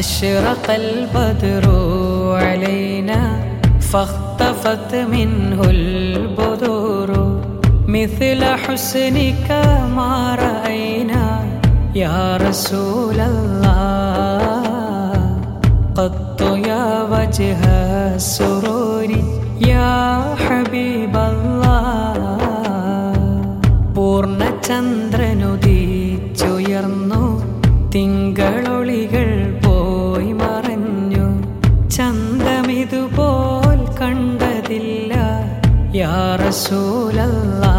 أشرق البدر علينا فاختفت منه البذور مثل حسنك ما رأينا يا رسول الله قط يا وجه السرور يا حبيب الله പൂർണ്ണചന്ദ്രനുദീച്ചുയർന്നു തിങ്കളൊളികൾ പോയി മറഞ്ഞു ചന്തമിതുപോൽ കണ്ടതില്ല യാ റസൂലല്ലാ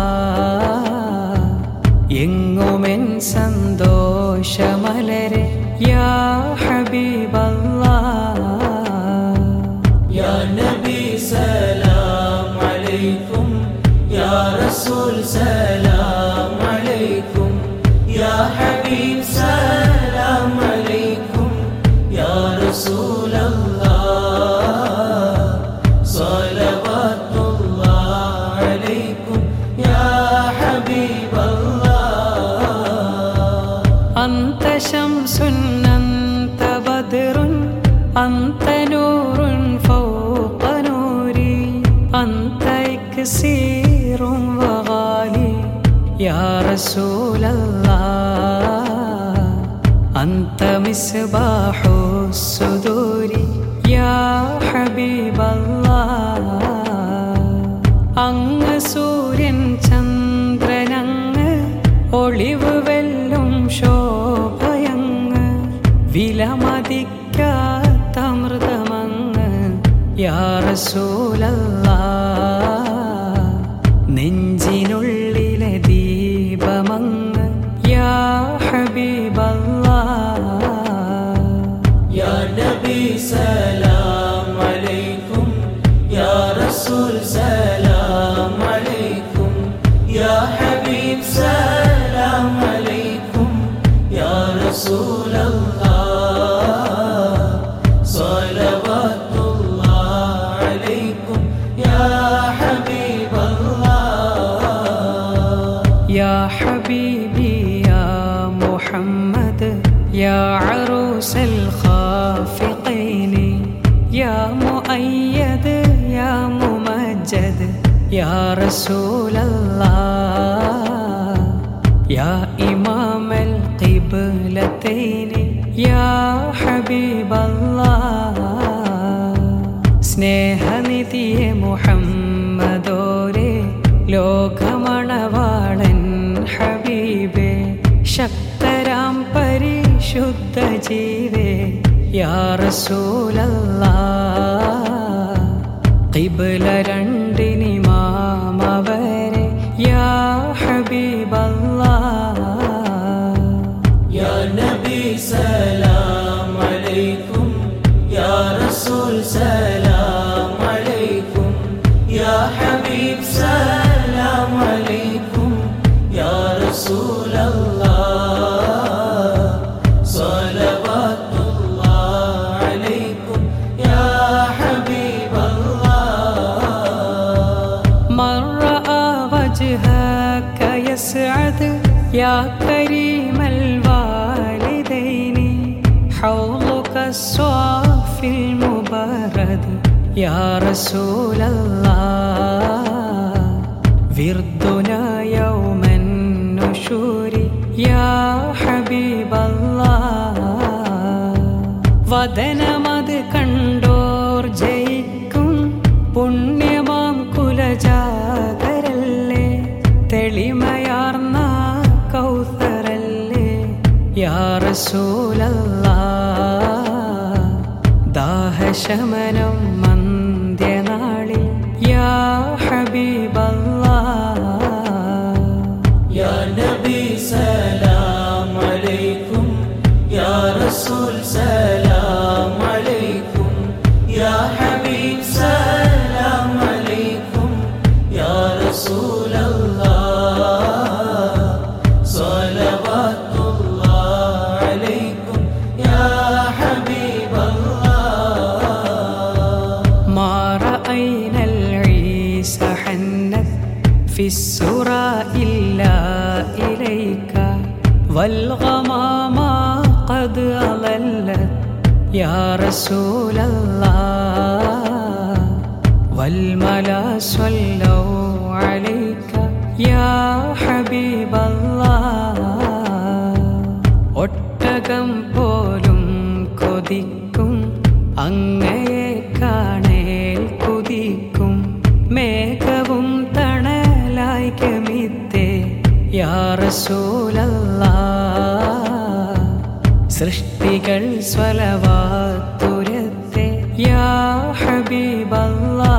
എങ്ങുമെൻ സന്തോഷമലരെ യാ ഹബീബല്ലാ يا نبي سلام عليكم يا رسول سلام عليكم يا حبيب سلام عليكم يا رسول الله صلوات الله عليكم يا حبيب الله أنت شمس أنت بدر أنت نور فوق نوري أنت إكسير وغالي يا رسول الله أنت مصباح الصدور يا حبيب الله അങ്ങ് സൂര്യൻ ചന്ദ്രനങ്ങ് ഒളിവ് വെല്ലും ശോഭയങ്ങ് വിലമതിക്കാത്ത മൃതമങ്ങ് യാ റസൂലല്ലാ നെഞ്ചിനുള്ളിലെ ദീപമങ്ങ് യാ ഹബീബല്ലാ يا نبي سلام عليكم يا رسول سلام عليكم يا حبيب سلام عليكم يا رسول الله صلوات الله عليكم يا حبيب الله يا حبيبي يا محمد يا عروس الخافقين يا مؤيد يا ممجد يا رسول الله يا إمام القبلتين يا حبيب الله സ്നേഹനിധിയെ മുഹമ്മദോരെ ലോകമണവാളൻ ഹബീബേ ശക്തരാം പരിശുദ്ധ ജീവേ യാ റസൂലല്ലാ ഖിബ്ല രണ്ടിനിമാമവരെ യാ ഹബീബല്ലാ يا نبي سلام عليكم يا رسول سلام عليكم يا حبيب سلام عليكم يا رسول الله صلوات الله عليكم يا حبيب الله من رأى وجهك يسعد يا كريم الوالدين حوضك الصافي المبارد يا رسول الله وردنا يوم النشور يا حبيب الله വദനമത് കണ്ടോർ ജയിക്കും പുണ്യമാം കുലജാതരല്ലേ തെളിമയാർന്ന കൗസറല്ലേ യാ റസൂലല്ലാ ദാഹശമനം മന്ത്യനാളിൽ യാ ഹബീബല്ലാ يا نبي سلام عليكم يا رسول سلام عليكم يا حبيب سلام عليكم يا رسول الله صلوات الله عليكم يا حبيب الله ما رأينا العيس حنت في السرى إلا إليك والغمام قد أضلت يا رسول الله والملا صلوا عليك يا حبيب الله ഒട്ടകം പോലും കൊതിക്കും അങ്ങയെ കാണേൽ കുതിക്കും മേഘവും തണലായി ഗമിത്തേ യാ റസൂലല്ലാ സൃഷ്ടികൾ സ്വലവാത്തുരത്തെ യാ ഹബീബല്ലാ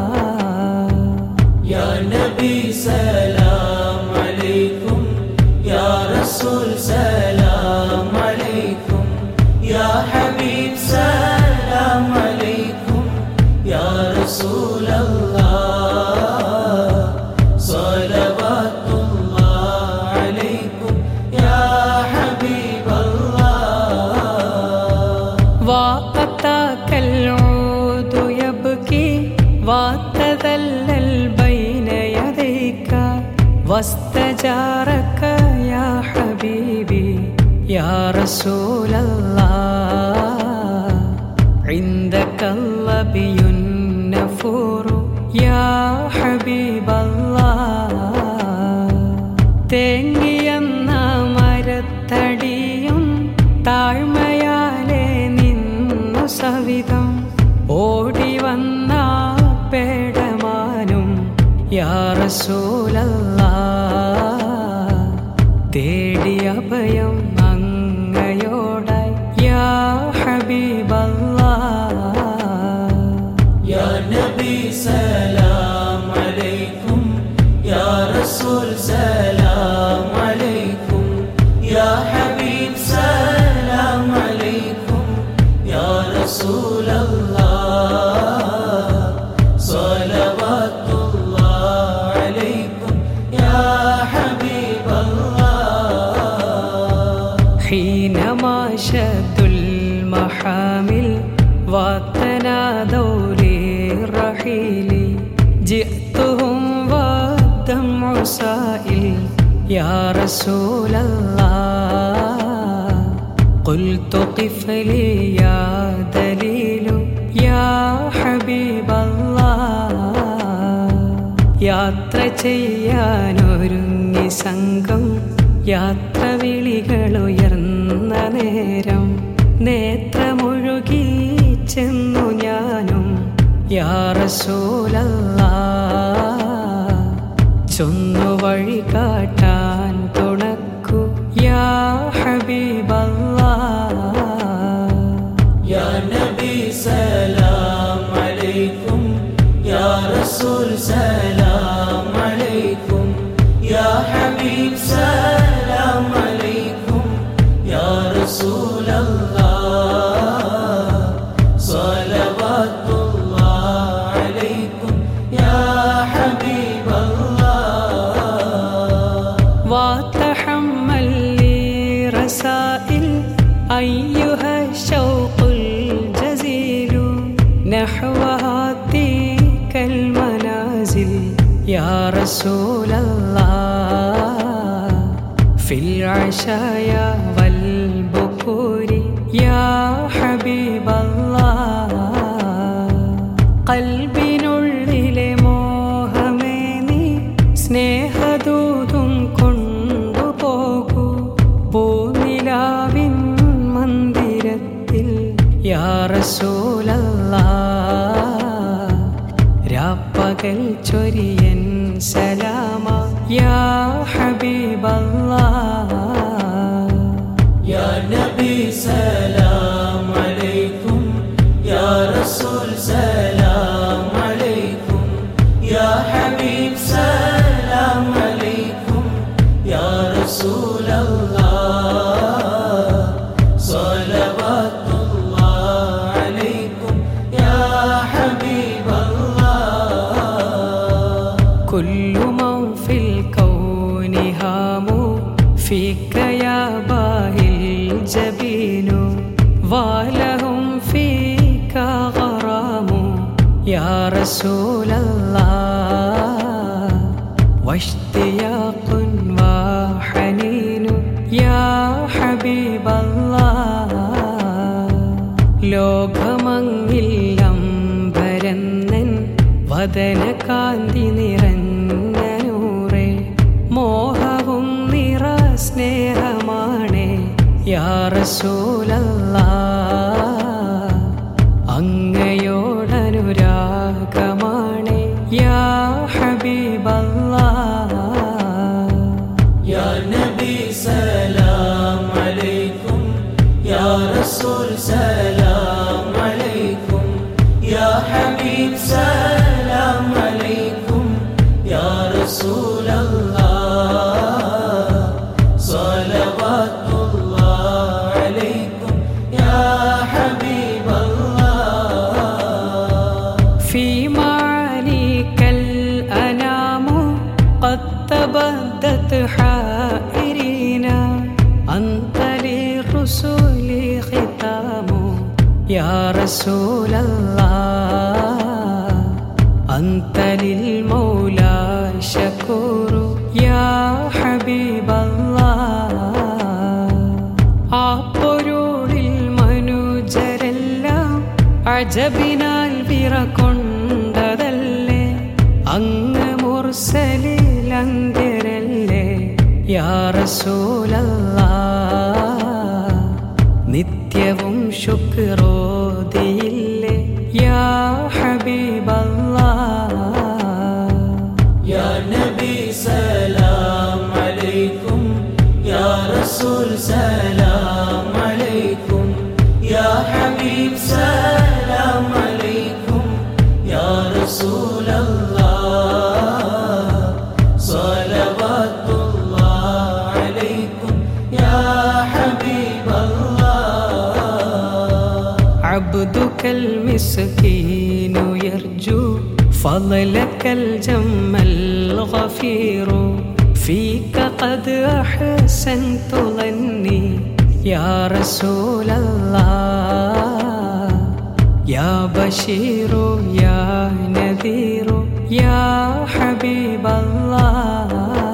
يا نبي سلام عليكم يا رسول سلام عليكم يا حبيب سلام عليكم يا رسول الله صلوات الله عليكم يا حبيب الله وأتاك العود يبكي وتذلل بين يديك واستجارك يا حبيبي يا رسول الله عندك اللبي النفور يا حبيب الله തേങ്ങിയെന്ന മരത്തടിയും താഴ്മയാലെ നിന്നു സവിധം ഓടി വന്ന പേടമാനും യാറസൂലല്ലാ തേടി അഭയം അങ്ങയോടായി യാ ഹബീബല്ലാ يا نبي سلام عليكم يا رسول سلام عليكم يا حبيب سلام عليكم يا رسول الله صلوات الله عليكم يا حبيب الله حينما شدوا المحامل وتنادوا للرحيل جئتهم والدمع سائل يا رسول الله قلت قف لي يا دليل يا حبيب الله യാത്ര ചെയ്യാനൊരുങ്ങി സംഘം യാത്ര വിളികളുയർന്ന നേരം നേത്രമൊഴുകി ചെന്നു ഞാനും യാറസൂലല്ലാ ചൊന്നു വഴി കാട്ടാൻ തുണക്കു യാ ഹബീബല്ലാ يا نبي سلام عليكم يا رسول سلام عليكم يا حبيب سلام عليكم يا رسول الله صلوات الله عليكم يا حبيب الله وتحمل لي رسائل أيها الشوق الجزيل نحو هاتيك المنازل يا رسول الله في العشايا والبكور يا حبيب الله കൽബിനുള്ളിലെ മോഹമേ നീ സ്നേഹദൂതും കൊണ്ടുപോകൂ പൂനിലാവിൻ മന്ദിരത്തിൽ യാറസൂലല്ലാ രാപ്പകൽ ചൊരിയൻ സലാമ യാ ഹബീബല്ലാ يا نبي سلام عليكم يا رسول سلام عليكم يا حبيب سلام عليكم يا رسول الله صلوات الله عليكم يا حبيب الله كل من في الكون هام فيك يا باهي الجبين ولهم فيك غرام يا رسول الله واشتياق وحنين يا حبيب الله വദന കാന്തി നിറഞ്ഞ നൂറേ മോഹവും നിറ സ്നേഹമാണേ യാ റസൂലല്ലാ അങ്ങയോടനുരാഗമാണേ യാ ഹബീബല്ലാ يا نبي سلام عليكم يا رسول سلام عليكم يا حبيب سلام عليكم يا رسول الله صلوات الله عليكم يا حبيب الله في معانيك الأنام قد تبدت حائرينا أنت للرسل ختام يا رسول الله أنت للمولى شكور يا حبيب الله ആ പൊരുളിൽ മനുജരെല്ലാം അജബിനാൽ വിറകൊണ്ടതല്ലേ അങ്ങ് മുർസലിലന്ത്യരല്ലേ യാ റസൂലല്ലാ നിത്യവും ശുക്രോതിയില്ലേ യാ ഹബീബല്ലാ يا نبي سلام عليكم يا رسول سلام عليكم يا حبيب سلام عليكم يا رسول الله صلوات الله عليكم يا حبيب الله عبدك المسكين يرجو فضلك الجم الغفير فيك قد أحسنت ظني يا رسول الله يا بشير يا نذير يا حبيب الله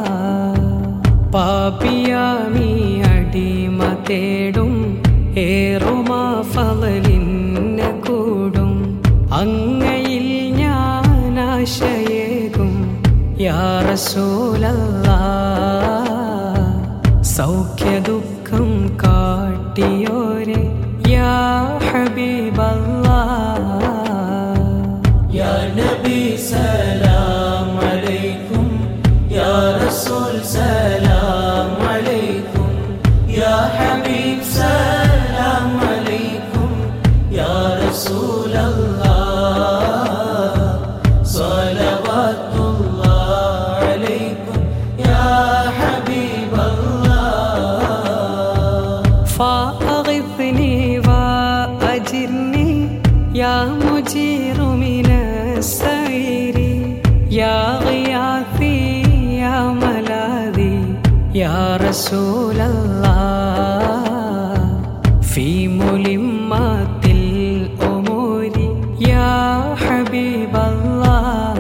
പാപിയാമി അടിമ തേടും ഏറുമാ ഫലിന്ന കൂടും അങ്ങയിൽ ഞാൻ ആശയേകും യാ റസൂലല്ലാ സൗഖ്യ ദുഃഖം കാട്ടിയോരെ യാ ഹബീബല്ലാ يا نبي سلام عليكم يا رسول سلام عليكم يا حبيب سلام عليكم يا رسول الله صلوات الله عليكم يا حبيب الله فأغثني وأجرني يا مجير من السعير يا غياثي يا ملاذي يا رسول الله في ملمات الأمور يا حبيب الله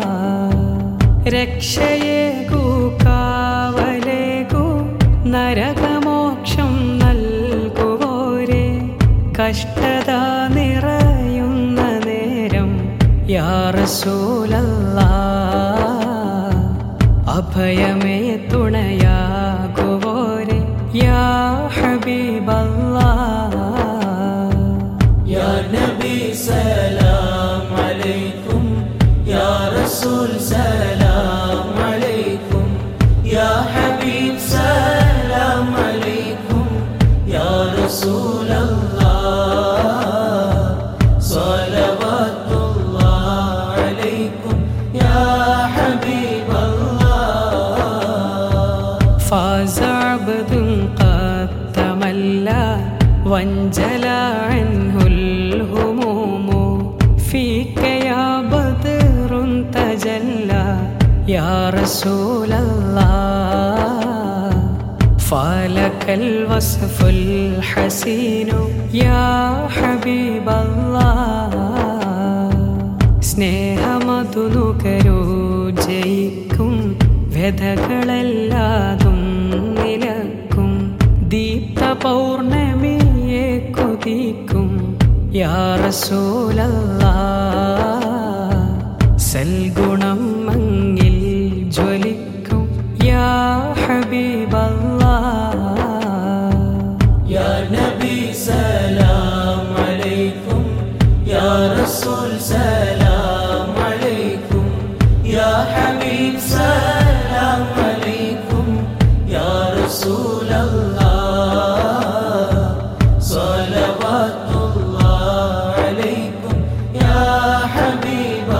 രക്ഷയേകൂ കാവലേകൂ നരകമോക്ഷം നൽകുവോരെ കഷ്ടത നിറയുന്ന നേരം യാ റസൂലല്ലാ അഭയമേ തുണയാകുവോരെ യാ ഹബീബല്ലാ يا نبي سلام عليكم يا رسول سلام عليكم يا حبيب سلام عليكم يا رسول الله صلوات الله عليكم يا حبيب الله فاز عبد قد تملى وانجلى عنه الهموم فيك يا بدر تجلى يا رسول الله فلك الوصف الحسين يا حبيب الله സ്നേഹമതുനുകരൂ ജയിക്കും വ്യഥകളെല്ലാതും നിലക്കും ദീപ്ത പൗർണമിയെ കൊതിക്കും യാ റസൂലല്ലാ സൽഗുണം മങ്ങിൽ ജ്വലിക്കും യാ ഹബീബല്ലാ يا نبي سلام عليكم يا رسول سلام عليكم يا حبيب سلام عليكم يا رسول الله صلوات الله عليكم يا حبيب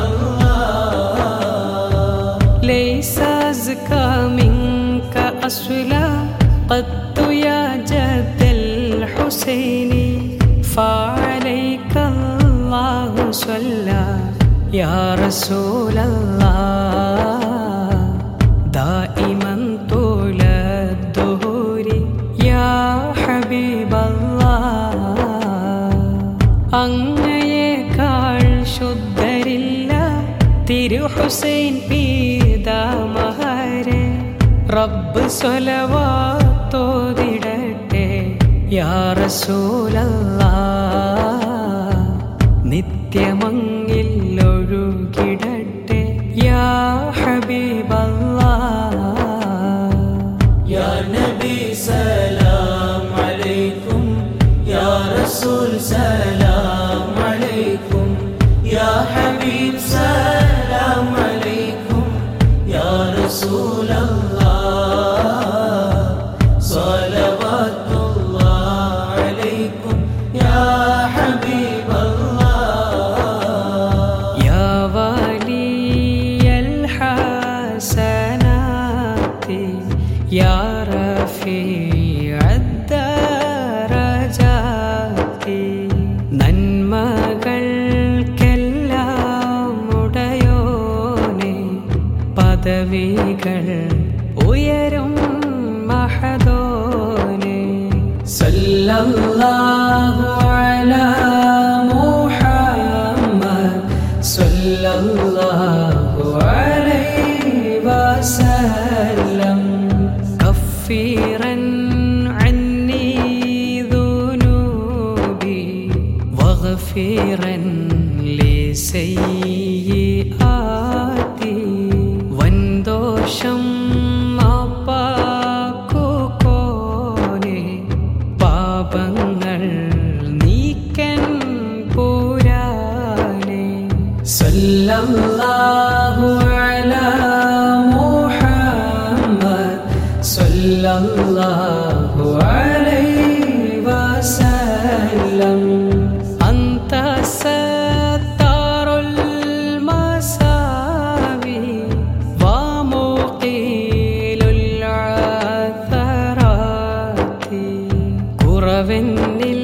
الله ليس أزكى منك أصلا قد يا جد الحسين فعليك الله صلى يا رسول الله دائما طول الدهور يا حبيب الله അങ്ങയേക്കാൾ ശുദ്ധരില്ല തിരു ഹുസൈൻ പീതാമഹാരെ റബ്ബ് സ്വലവാത്തോതിടട്ടെ യാ റസൂലല്ലാ നിത്യമങ്ങിൽ ഒഴുകിടട്ടെ യാ ഹബീബല്ലാ يا نبي سلام عليكم يا رسول سلام عليكم يا حبيب سلام عليكم يا رسول الله صلوات الله عليكم يا حبيب الله يا ولي الحسنات يا رفيع الدرجات നന്മകൾക്കെല്ലാം ഉടയോനെ പദവികൾ ഉയരും മഹദോനെ സല്ലല്ലാഹു അലാ മുഹമ്മദ് സല്ലല്ലാഹു അലൈഹി വസല്ലം കഫീറൻ عني ذنوبي واغفرا لسيئاتي വൻദോഷം മാപ്പാക്കുകോനെ പാപങ്ങൾ നീക്കൻ പുരാനെ സല്ലല്ലാഹു അലാ മുഹമ്മദ് സല്ലല്ലാഹു അലൈഹി വസല്ലം അന്ത സത്താറുൽ മസാവി വമുഖീലുൽ ആഥറാത്തി കുറവെന്നിൽ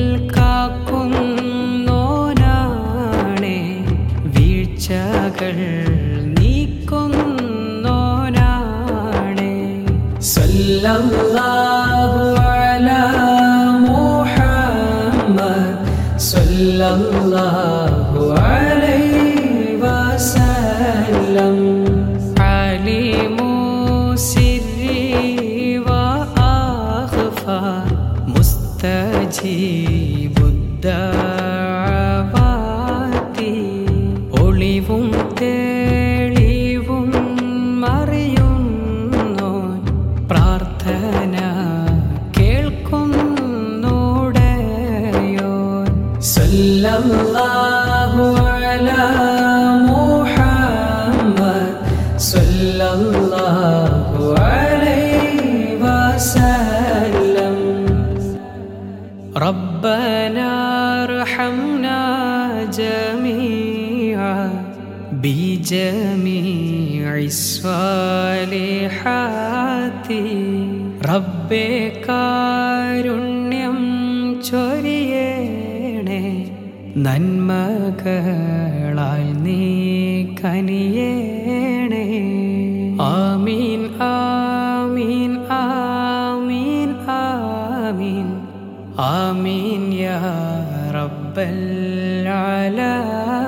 കാക്കുന്നോനാണേ വീഴ്ചകൾ നീക്കുന്നോനാണേ സല്ലല്ലാഹു അലാ മുഹമ്മദ് സല്ലല്ലാഹു അലൈഹി വസല്ലം അലിമു സിരി വഅഖഫ മുസ്തജീബുദ്ദഅവാതി ഒളിവും തെളിവും മറിയുന്നോൻ പ്രാർത്ഥന കേൾക്കുന്നോടയോൻ സല്ലല്ലാഹു അലാ മുഹമ്മദ് സല്ലല്ലാഹു അലൈഹി വസല്ലം ربنا ارحمنا جميعا بجميع الصالحات റബ്ബേ കാരുണ്യം ചൊരിയേണേ നന്മകളാൽ നീ കനിയേണേ ആമീൻ ആമീൻ ആമീൻ ആമീൻ ആമീൻ യാ റബ്ബൽ ആലമീൻ